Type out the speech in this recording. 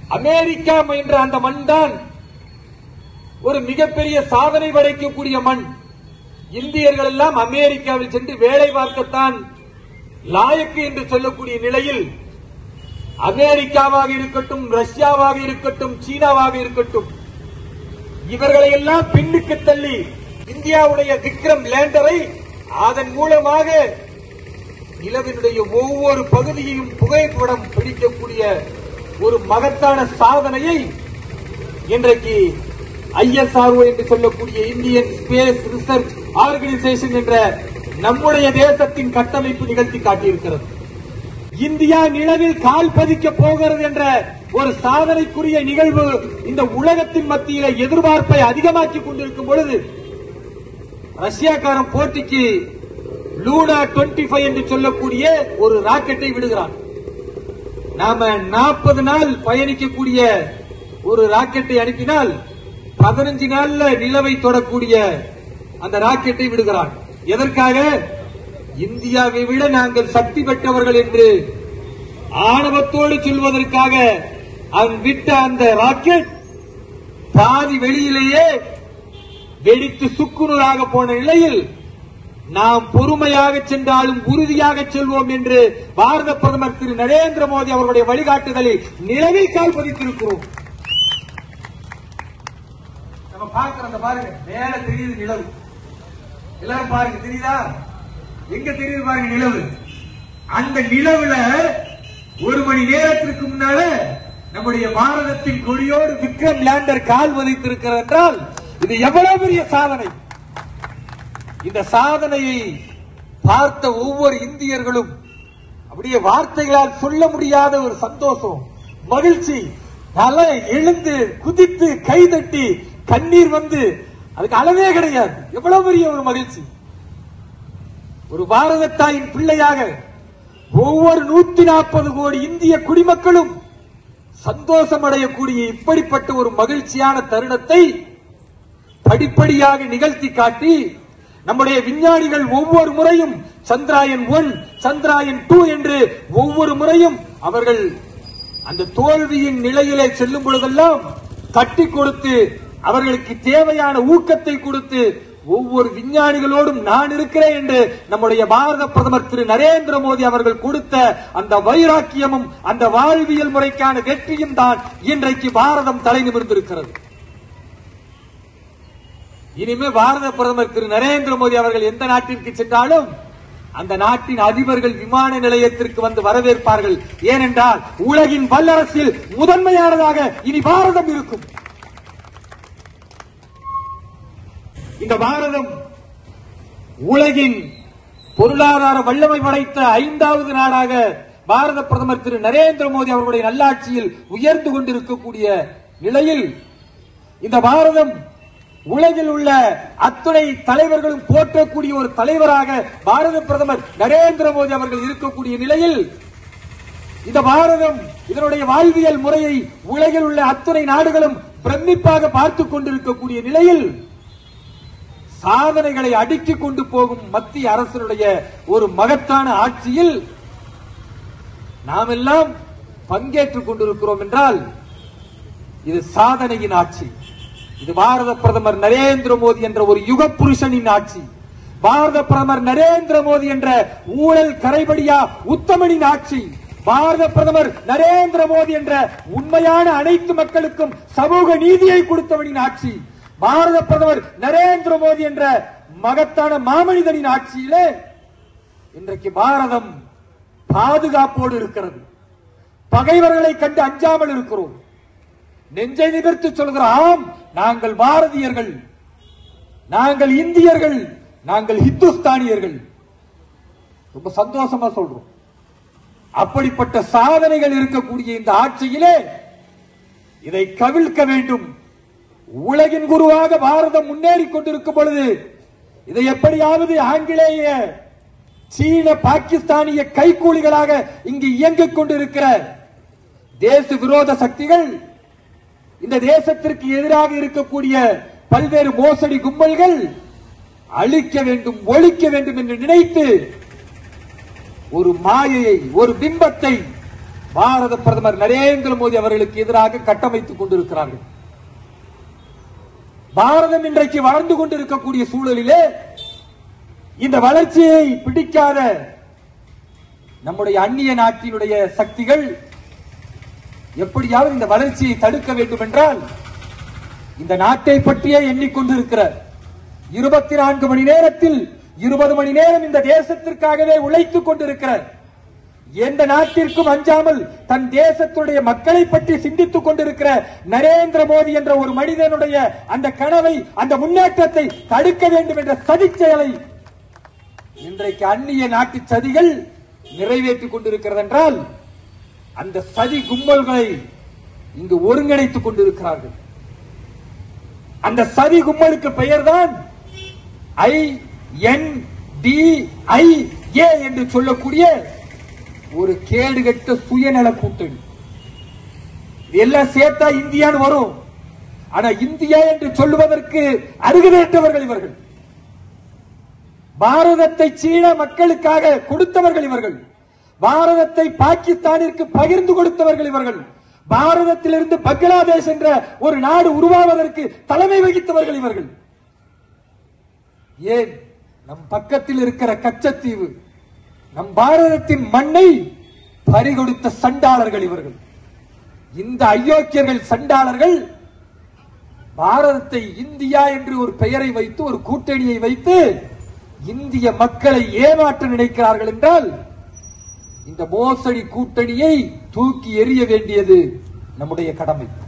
America என்ற அந்த மண் தான் ஒரு மிகப்பெரிய சாதனை படைக்கக்கூடிய மண் இந்தியர்கள் எல்லாம் அமெரிக்காவில் சென்று வேலை பார்க்கத்தான் லாயக்கு என்று சொல்லக்கூடிய நிலையில் அமெரிக்காவாக இருக்கட்டும் ரஷ்யாவாக இருக்கட்டும் சீனாவாக இருக்கட்டும் இவர்களை எல்லாம் பின்னுக்கு தள்ளி இந்தியாவுடைய விக்ரம் லேண்டரை அதன் மூலமாக நிலவினுடைய ஒவ்வொரு பகுதியையும் புகைப்படம் பிடிக்கக்கூடிய ஒரு மகத்தான சாதனையை இன்றைக்கு ஐஎஸ்ஆர்ஓ என்று சொல்லக்கூடிய இந்தியன் ஸ்பேஸ் ரிசர்ச் ஆர்கனைசேஷன் என்ற நம்முடைய தேசத்தின் கட்டமைப்பு நிகழ்த்தி காட்டியிருக்கிறது இந்தியா நிலவில் கால் பதிக்க போகிறது என்ற ஒரு சாதனைக்குரிய நிகழ்வு இந்த உலகத்தின் மத்தியில எதிர்பார்ப்பை அதிகமாக்கிக் கொண்டிருக்கும் பொழுது ரஷ்யாக்காரன் போட்டிக்கு லூனா 25 என்று சொல்லக்கூடிய ஒரு ராக்கெட்டை விடுகிறான் நாம நாற்பது நாள் பயணிக்கக்கூடிய ஒரு ராக்கெட்டை அனுப்பினால் பதினஞ்சு நாள்ல நிலவை தொடக்கூடிய அந்த ராக்கெட்டை விடுகிறான் எதற்காக இந்தியாவை விட நாங்கள் சக்தி பெற்றவர்கள் என்று ஆணவத்தோடு சொல்வதற்காக அவன் விட்ட அந்த ராக்கெட் பாதி வெளியிலேயே வெடித்து சுக்குநூறாக போன நிலையில் நாம் பொறுமையாக சென்றாலும் உறுதியாக செல்வோம் என்று பாரத பிரதமர் திரு நரேந்திர மோடி அவருடைய வழிகாட்டுதலில் நிலவில் கால் பதித்திருக்கிறோம் நம்ம பார்க்கிறோம் பாருங்க மேல தெரியுது நிலவு எல்லாரும் பாருங்க தெரியுதா எங்க தெரியுது பாருங்க நிலவு அந்த நிலவுல ஒரு மணி நேரத்திற்கு முன்னால நம்முடைய பாரதத்தின் கொடியோடு விக்ரம் லேண்டர் கால் பதித்திருக்கிறது என்றால் இது எவ்வளவு பெரிய சாதனை இந்த சாதனையை பார்த்த ஒவ்வொரு இந்தியர்களும் அப்படியே வார்த்தைகளால் சொல்ல முடியாத ஒரு சந்தோஷம் மகிழ்ச்சி தலை எழுந்து குதித்து கைதட்டி கண்ணீர் வந்து அதுக்கு அளவே கிடையாது எவ்வளவு பெரிய ஒரு மகிழ்ச்சி ஒரு பாரத தாயின் பிள்ளையாக ஒவ்வொரு நூத்தி நாற்பது கோடி இந்திய குடிமக்களும் சந்தோஷம் அடையக்கூடிய இப்படிப்பட்ட ஒரு மகிழ்ச்சியான தருணத்தை படிப்படியாக நிகழ்த்தி காட்டி நம்முடைய விஞ்ஞானிகள் ஒவ்வொரு முறையும் சந்திராயன் ஒன் சந்திராயன் டூ என்று ஒவ்வொரு முறையும் அவர்கள் அந்த தோல்வியின் நிலையிலே செல்லும் பொழுதெல்லாம் தட்டி கொடுத்து அவர்களுக்கு தேவையான ஊக்கத்தை கொடுத்து ஒவ்வொரு விஞ்ஞானிகளோடும் நான் இருக்கிறேன் என்று நம்முடைய பாரத பிரதமர் திரு நரேந்திர மோடி அவர்கள் கொடுத்த அந்த வைராக்கியமும் அந்த வாழ்வியல் முறைக்கான வெற்றியும் தான் இன்றைக்கு பாரதம் தலை நிமிர்ந்திருக்கிறது இனிமே பாரத பிரதமர் திரு நரேந்திர மோடி அவர்கள் எந்த நாட்டிற்கு சென்றாலும் அந்த நாட்டின் அதிபர்கள் விமான நிலையத்திற்கு வந்து வரவேற்பார்கள் ஏனென்றால் உலகின் வல்லரசில் முதன்மையானதாக இனி பாரதம் இருக்கும் இந்த பாரதம் உலகின் பொருளாதார வல்லமை படைத்த ஐந்தாவது நாடாக பாரத பிரதமர் திரு நரேந்திர மோடி அவர்களுடைய நல்லாட்சியில் உயர்ந்து கொண்டிருக்கக்கூடிய நிலையில் இந்த பாரதம் உலகில் உள்ள அத்துணை தலைவர்களும் போற்றக்கூடிய ஒரு தலைவராக பாரத பிரதமர் நரேந்திர மோடி அவர்கள் இருக்கக்கூடிய நிலையில் இந்த பாரதம் இதனுடைய வாழ்வியல் முறையை உலகில் உள்ள அத்துணை நாடுகளும் பிரமிப்பாக பார்த்துக் கொண்டிருக்கக்கூடிய நிலையில் சாதனைகளை அடுக்கிக் கொண்டு போகும் மத்திய அரசினுடைய ஒரு மகத்தான ஆட்சியில் நாம் எல்லாம் பங்கேற்றுக் கொண்டிருக்கிறோம் என்றால் இது சாதனையின் ஆட்சி இது பாரத பிரதமர் நரேந்திர மோடி என்ற ஒரு யுக புருஷனின் ஆட்சி பாரத பிரதமர் நரேந்திர மோடி என்ற ஊழல் கரைபடியா உத்தமனின் ஆட்சி பாரத பிரதமர் நரேந்திர மோடி என்ற உண்மையான அனைத்து மக்களுக்கும் சமூக நீதியை கொடுத்தவனின் ஆட்சி பாரத பிரதமர் நரேந்திர மோடி என்ற மகத்தான மாமனிதனின் ஆட்சியிலே இன்றைக்கு பாரதம் பாதுகாப்போடு இருக்கிறது பகைவர்களை கண்டு அஞ்சாமல் இருக்கிறோம் நெஞ்சை நிமிர்த்து சொல்கிறோம் நாங்கள் பாரதியர்கள் நாங்கள் இந்தியர்கள் நாங்கள் இந்துஸ்தானியர்கள் ரொம்ப சந்தோஷமா சொல்றோம் அப்படிப்பட்ட சாதனைகள் இருக்கக்கூடிய இந்த ஆட்சியிலே இதை கவிழ்க்க வேண்டும் உலகின் குருவாக பாரதம் முன்னேறி கொண்டிருக்கும் பொழுது இதை எப்படியாவது ஆங்கிலேய சீன பாகிஸ்தானிய கைக்கூலிகளாக இங்கு இயங்கிக் கொண்டிருக்கிற தேச விரோத சக்திகள் இந்த தேசத்திற்கு எதிராக இருக்கக்கூடிய பல்வேறு மோசடி கும்பல்கள் அழிக்க வேண்டும் ஒழிக்க வேண்டும் என்று நினைத்து ஒரு மாயையை ஒரு பிம்பத்தை பாரத பிரதமர் நரேந்திர மோடி அவர்களுக்கு எதிராக கட்டமைத்துக் கொண்டிருக்கிறார்கள் பாரதம் இன்றைக்கு வளர்ந்து கொண்டிருக்கக்கூடிய சூழலிலே இந்த வளர்ச்சியை பிடிக்காத நம்முடைய அந்நிய நாட்டினுடைய சக்திகள் எப்படியாவது இந்த வளர்ச்சியை தடுக்க வேண்டும் என்றால் இந்த நாட்டை பற்றியே எண்ணிக்கொண்டிருக்கிற இருபத்தி நான்கு மணி நேரத்தில் இருபது மணி நேரம் இந்த தேசத்திற்காகவே உழைத்துக் கொண்டிருக்கிற எந்த நாட்டிற்கும் அஞ்சாமல் தன் தேசத்துடைய மக்களை பற்றி சிந்தித்துக் கொண்டிருக்கிற நரேந்திர மோடி என்ற ஒரு மனிதனுடைய அந்த கனவை அந்த முன்னேற்றத்தை தடுக்க வேண்டும் என்ற சதிச் செயலை இன்றைக்கு அந்நிய நாட்டு சதிகள் நிறைவேற்றிக் கொண்டிருக்கிறது என்றால் அந்த சதி கும்பல்களை இங்கு ஒருங்கிணைத்துக் கொண்டிருக்கிறார்கள் அந்த சதி கும்பலுக்கு பெயர்தான் ஐ என் டி ஐ ஏ என்று சொல்லக்கூடிய ஒரு கேடுகட்ட சுயநல கூட்டணி இது எல்லாம் சேர்த்தா இந்தியான்னு வரும் ஆனா இந்தியா என்று சொல்லுவதற்கு அருகதேற்றவர்கள் இவர்கள் பாரதத்தை சீன மக்களுக்காக கொடுத்தவர்கள் இவர்கள் பாரதத்தை பாகிஸ்தானிற்கு பகிர்ந்து கொடுத்தவர்கள் இவர்கள் பாரதத்திலிருந்து பங்களாதேஷ் என்ற ஒரு நாடு உருவாவதற்கு தலைமை வகித்தவர்கள் இவர்கள் ஏன் நம் பக்கத்தில் இருக்கிற கச்சத்தீவு நம் பாரதத்தின் மண்ணை பறிகொடுத்த சண்டாளர்கள் இவர்கள் இந்த அயோக்கியர்கள் சண்டாளர்கள் பாரதத்தை இந்தியா என்று ஒரு பெயரை வைத்து ஒரு கூட்டணியை வைத்து இந்திய மக்களை ஏமாற்ற நினைக்கிறார்கள் என்றால் இந்த மோசடி கூட்டணியை தூக்கி எறிய வேண்டியது நம்முடைய கடமை